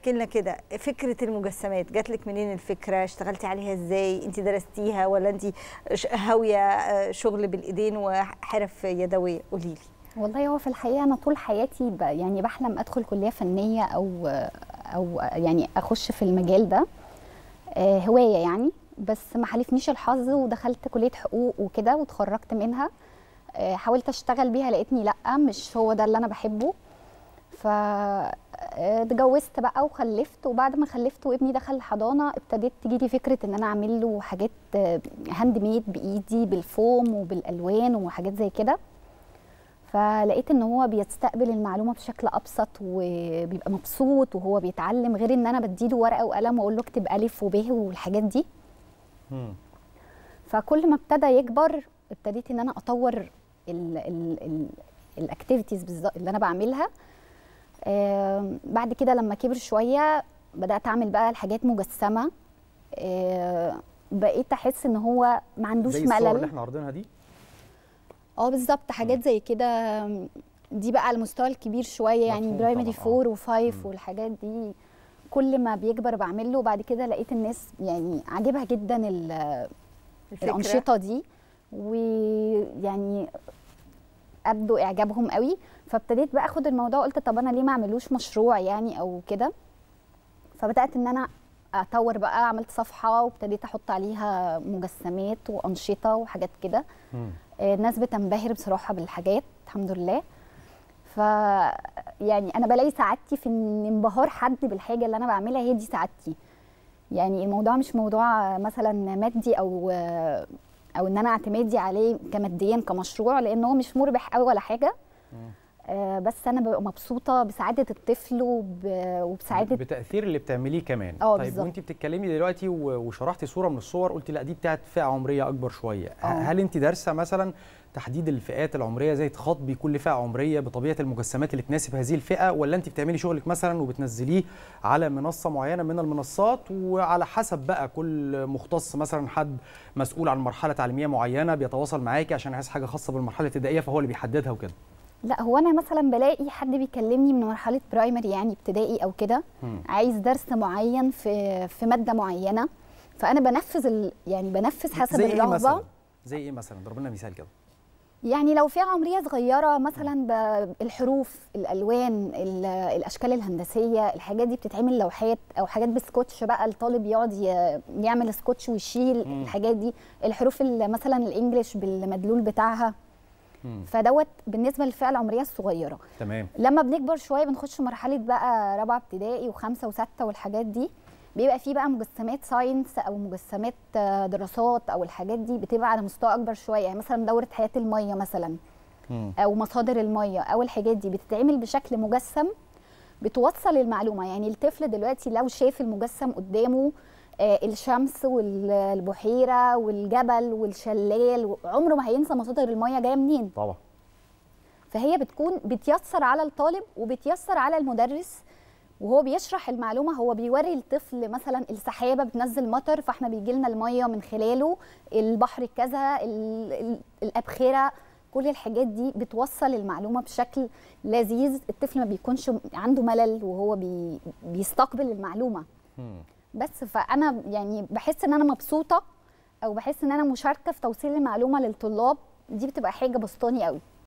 احكي لنا كده فكره المجسمات جات لك منين الفكره اشتغلتي عليها ازاي انت درستيها ولا انت ش- هاويه آه، شغل بالايدين وحرف يدويه قولي لي والله هو في الحقيقه انا طول حياتي ب... يعني بحلم ادخل كليه فنيه او او يعني اخش في المجال ده آه، هوايه يعني بس ما حالفنيش الحظ ودخلت كليه حقوق وكده واتخرجت منها آه، حاولت اشتغل بيها لقيتني لا مش هو ده اللي انا بحبه ف آه، اتجوزت بقى وخلفت وبعد ما خلفت وابني دخل الحضانه ابتديت تجيلي فكره ان انا اعمل له حاجات آه، هاند ميد بايدي بالفوم وبالالوان وحاجات زي كده فلقيت ان هو بيستقبل المعلومه بشكل ابسط وبيبقى مبسوط وهو بيتعلم غير ان انا بديله ورقه وقلم واقول له اكتب الف وب والحاجات دي مم. فكل ما ابتدى يكبر ابتديت ان انا اطور الاكتيفيتيز بالظبط اللي انا بعملها آم، بعد كده لما كبر شويه بدات اعمل بقى الحاجات مجسمه آه، بقيت احس ان هو ما عندوش زي الصور اللي ملل احنا عارضينها دي اه بالظبط حاجات زي كده دي بقى على المستوى الكبير شويه يعني مفهوم برايمري طبعاً، آه. 4 و5 والحاجات دي كل ما بيكبر بعمله وبعد كده لقيت الناس يعني عاجبها جدا ال- الفكره الانشطه دي ويعني ابدوا اعجابهم قوي فابتديت بقى اخد الموضوع وقلت طب انا ليه ما اعملوش مشروع يعني او كده فبدات ان انا اطور بقى عملت صفحه وابتديت احط عليها مجسمات وانشطه وحاجات كده مم. آه، الناس بتنبهر بصراحه بالحاجات الحمد لله ف يعني انا بلاقي سعادتي في ان انبهار حد بالحاجه اللي انا بعملها هي دي سعادتي يعني الموضوع مش موضوع مثلا مادي او او ان انا اعتمادي عليه كماديا كمشروع لان هو مش مربح قوي ولا حاجه آه، بس انا ببقى مبسوطه بسعاده الطفل وب... وبسعاده بتاثير اللي بتعمليه كمان اه طيب بالظبط. وانت بتتكلمي دلوقتي و- وشرحتي صوره من الصور قلتي لا دي بتاعت فئه عمريه اكبر شويه ه- اه. هل انت دارسه مثلا تحديد الفئات العمريه زي تخاطبي كل فئه عمريه بطبيعه المجسمات اللي تناسب هذه الفئه ولا انت بتعملي شغلك مثلا وبتنزليه على منصه معينه من المنصات وعلى حسب بقى كل مختص مثلا حد مسؤول عن مرحله تعليميه معينه بيتواصل معاكي عشان عايز حاجه خاصه بالمرحله الابتدائيه فهو اللي بيحددها وكده لا هو انا مثلا بلاقي حد بيكلمني من مرحله برايمري يعني ابتدائي او كده مم. عايز درس معين في في ماده معينه فانا بنفذ ال... يعني بنفذ حسب زي ايه الرغبه مثلا زي ايه مثلا ضرب لنا مثال كده يعني لو فئه عمريه صغيره مثلا ب- الحروف الالوان ال- الاشكال الهندسيه الحاجات دي بتتعمل لوحات او حاجات بسكوتش بقى الطالب يقعد ي- يعمل سكوتش ويشيل مم. الحاجات دي الحروف ال- مثلا الانجليش بالمدلول بتاعها مم. فدوت بالنسبه للفئه العمريه الصغيره تمام لما بنكبر شويه بنخش مرحله بقى رابعه ابتدائي وخمسه وسته والحاجات دي بيبقى في بقى مجسمات ساينس او مجسمات آه، دراسات او الحاجات دي بتبقى على مستوى اكبر شويه يعني مثلا دوره حياه الميه مثلا مم. او مصادر الميه او الحاجات دي بتتعمل بشكل مجسم بتوصل المعلومه يعني الطفل دلوقتي لو شاف المجسم قدامه آه، الشمس والبحيره والجبل والشلال عمره ما هينسى مصادر الميه جايه منين طبعا فهي بتكون بتيسر على الطالب وبتيسر على المدرس وهو بيشرح المعلومه هو بيوري الطفل مثلا السحابه بتنزل مطر فاحنا بيجي لنا الميه من خلاله البحر كذا ال- ال- الابخره كل الحاجات دي بتوصل المعلومه بشكل لذيذ الطفل ما بيكونش عنده ملل وهو بي بيستقبل المعلومه مم. بس فانا يعني بحس ان انا مبسوطه او بحس ان انا مشاركه في توصيل المعلومه للطلاب دي بتبقى حاجه بسطاني قوي